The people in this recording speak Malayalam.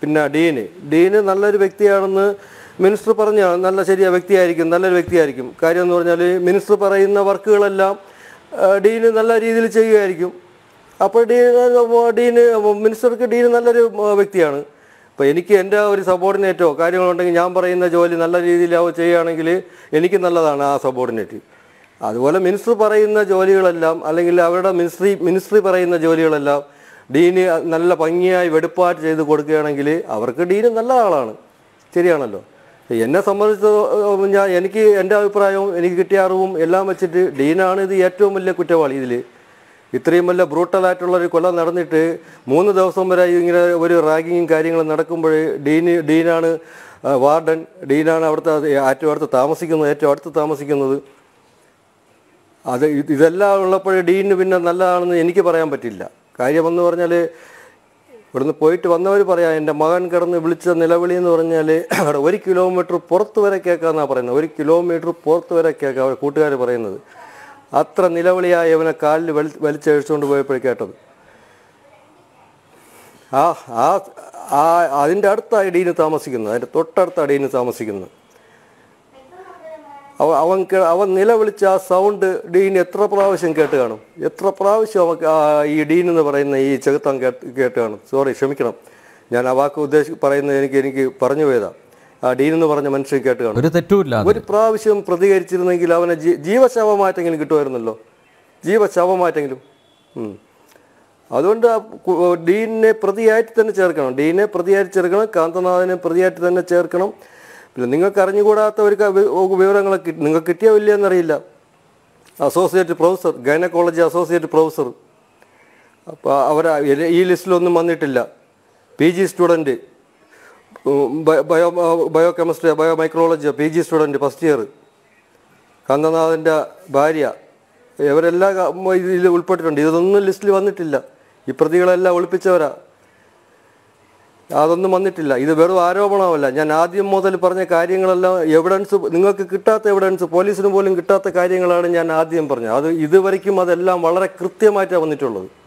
പിന്നെ ഡീന് ഡീന് നല്ലൊരു വ്യക്തിയാണെന്ന് മിനിസ്റ്റർ പറഞ്ഞാണ് നല്ല ശരിയാ വ്യക്തിയായിരിക്കും നല്ലൊരു വ്യക്തിയായിരിക്കും കാര്യം എന്ന് പറഞ്ഞാൽ മിനിസ്റ്റർ പറയുന്ന വർക്കുകളെല്ലാം ആ, ഡീന് നല്ല രീതിയിൽ ചെയ്യുകയായിരിക്കും അപ്പോൾ ഡീൻ ഡീന് മിനിസ്റ്റർക്ക് ഡീന് നല്ലൊരു ആ, വ്യക്തിയാണ് ഇപ്പോൾ എനിക്ക് എൻ്റെ ഒരു സബോർഡിനേറ്റോ കാര്യങ്ങളുണ്ടെങ്കിൽ ഞാൻ പറയുന്ന ജോലി നല്ല രീതിയിൽ അവ ചെയ്യുകയാണെങ്കിൽ എനിക്ക് നല്ലതാണ് ആ സബോർഡിനേറ്റ് അതുപോലെ മിനിസ്റ്റർ പറയുന്ന ജോലികളെല്ലാം അല്ലെങ്കിൽ അവരുടെ മിനിസ്ട്രി മിനിസ്ട്രി പറയുന്ന ജോലികളെല്ലാം ഡീന് നല്ല ഭംഗിയായി വെടുപ്പാറ്റ് ചെയ്ത് കൊടുക്കുകയാണെങ്കിൽ അവർക്ക് ഡീന് നല്ല ആളാണ് ശരിയാണല്ലോ എന്നെ സംബന്ധിച്ച് ഞാൻ എനിക്ക് എൻ്റെ അഭിപ്രായവും എനിക്ക് കിട്ടിയ അറിവും എല്ലാം വെച്ചിട്ട് ഡീനാണ് ഇത് ഏറ്റവും വലിയ കുറ്റവാളി ഇതിൽ ഇത്രയും വലിയ ബ്രൂട്ടലായിട്ടുള്ള ഒരു കൊല നടന്നിട്ട് മൂന്ന് ദിവസം വരെ ഇങ്ങനെ ഒരു റാഗിങ്ങും കാര്യങ്ങളും നടക്കുമ്പോൾ ഡീന് ഡീനാണ് ആ, വാർഡൻ ഡീനാണ് അവിടുത്തെ ഏറ്റവും അടുത്ത് താമസിക്കുന്നത് ഏറ്റവും അടുത്ത് താമസിക്കുന്നത് അത് ഇത് ഇതെല്ലാം ഉള്ളപ്പോൾ ഡീന് പിന്നെ നല്ലതാണെന്ന് എനിക്ക് പറയാൻ പറ്റില്ല കാര്യമെന്ന് പറഞ്ഞാൽ ഇവിടുന്ന് പോയിട്ട് വന്നവർ പറയാം എൻ്റെ മകൻ കിടന്ന് വിളിച്ച നിലവിളി എന്ന് പറഞ്ഞാൽ അവിടെ ഒരു കിലോമീറ്റർ പുറത്ത് വരെ കേൾക്കാമെന്നാണ് പറയുന്നത് ഒരു കിലോമീറ്റർ പുറത്ത് വരെ കേൾക്കാം അവർ കൂട്ടുകാർ പറയുന്നത് അത്ര നിലവിളിയായി അവനെ കാലിൽ വലി വലിച്ചഴിച്ചുകൊണ്ട് പോയപ്പോഴേ കേട്ടത് ആ ആ ആ അതിൻ്റെ അടുത്താണ് ഡീന് താമസിക്കുന്നത് അതിൻ്റെ തൊട്ടടുത്താണ് ഡീന് താമസിക്കുന്നത് അവ അവൻ കേ- അവൻ നിലവിളിച്ച ആ സൗണ്ട് ഡീൻ എത്ര പ്രാവശ്യം കേട്ട് കാണും എത്ര പ്രാവശ്യം അവൻ ആ ഈ ഡീൻ എന്ന് പറയുന്ന ഈ ചെകുത്താൻ കേട്ട് കേട്ട് കാണും സോറി ക്ഷമിക്കണം ഞാൻ ആ വാക്ക് ഉദ്ദേശി പറയുന്നത് എനിക്ക് എനിക്ക് പറഞ്ഞു പോയതാ ആ ഡീൻ എന്ന് പറഞ്ഞ മനുഷ്യൻ കേട്ട് കാണും ഒരു തെറ്റുമില്ല ഒരു പ്രാവശ്യം പ്രതികരിച്ചിരുന്നെങ്കിൽ അവനെ ജീ- ജീവശവമായിട്ടെങ്കിലും കിട്ടുമായിരുന്നല്ലോ ജീവശവമായിട്ടെങ്കിലും ഉം. അതുകൊണ്ട് ആ കു- ഡീനിനെ പ്രതിയായിട്ട് തന്നെ ചേർക്കണം ഡീനെ പ്രതിയായിട്ട് ചേർക്കണം കാന്തനാഥനെ പ്രതിയായിട്ട് തന്നെ ചേർക്കണം പിന്നെ നിങ്ങൾക്ക് അറിഞ്ഞുകൂടാത്ത ഒരു ക- വി- വിവരങ്ങളൊക്കെ കിട്ടി- നിങ്ങൾക്ക് കിട്ടിയോ ഇല്ലയോ എന്നറിയില്ല associate professor gynaecology associate professor അപ്പോൾ അവർ ഈ ലിസ്റ്റിലൊന്നും വന്നിട്ടില്ല P G student bio bio chemistry bio micrology P G student first year കന്തനാഥൻ്റെ ഭാര്യ ഇവരെല്ലാം ക- ഇതിൽ ഉൾപ്പെട്ടിട്ടുണ്ട് ഇതൊന്നും ലിസ്റ്റിൽ വന്നിട്ടില്ല ഈ പ്രതികളെല്ലാം ഒളിപ്പിച്ചവരാ അതൊന്നും വന്നിട്ടില്ല ഇത് വെറും ആരോപണമല്ല ഞാൻ ആദ്യം മുതൽ പറഞ്ഞ കാര്യങ്ങളെല്ലാം എവിഡൻസ് നിങ്ങൾക്ക് കിട്ടാത്ത എവിഡൻസ് പോലീസിന് പോലും കിട്ടാത്ത കാര്യങ്ങളാണ് ഞാൻ ആദ്യം പറഞ്ഞത് അത് ഇതുവരയ്ക്കും അതെല്ലാം വളരെ കൃത്യമായിട്ടാണ് വന്നിട്ടുള്ളത്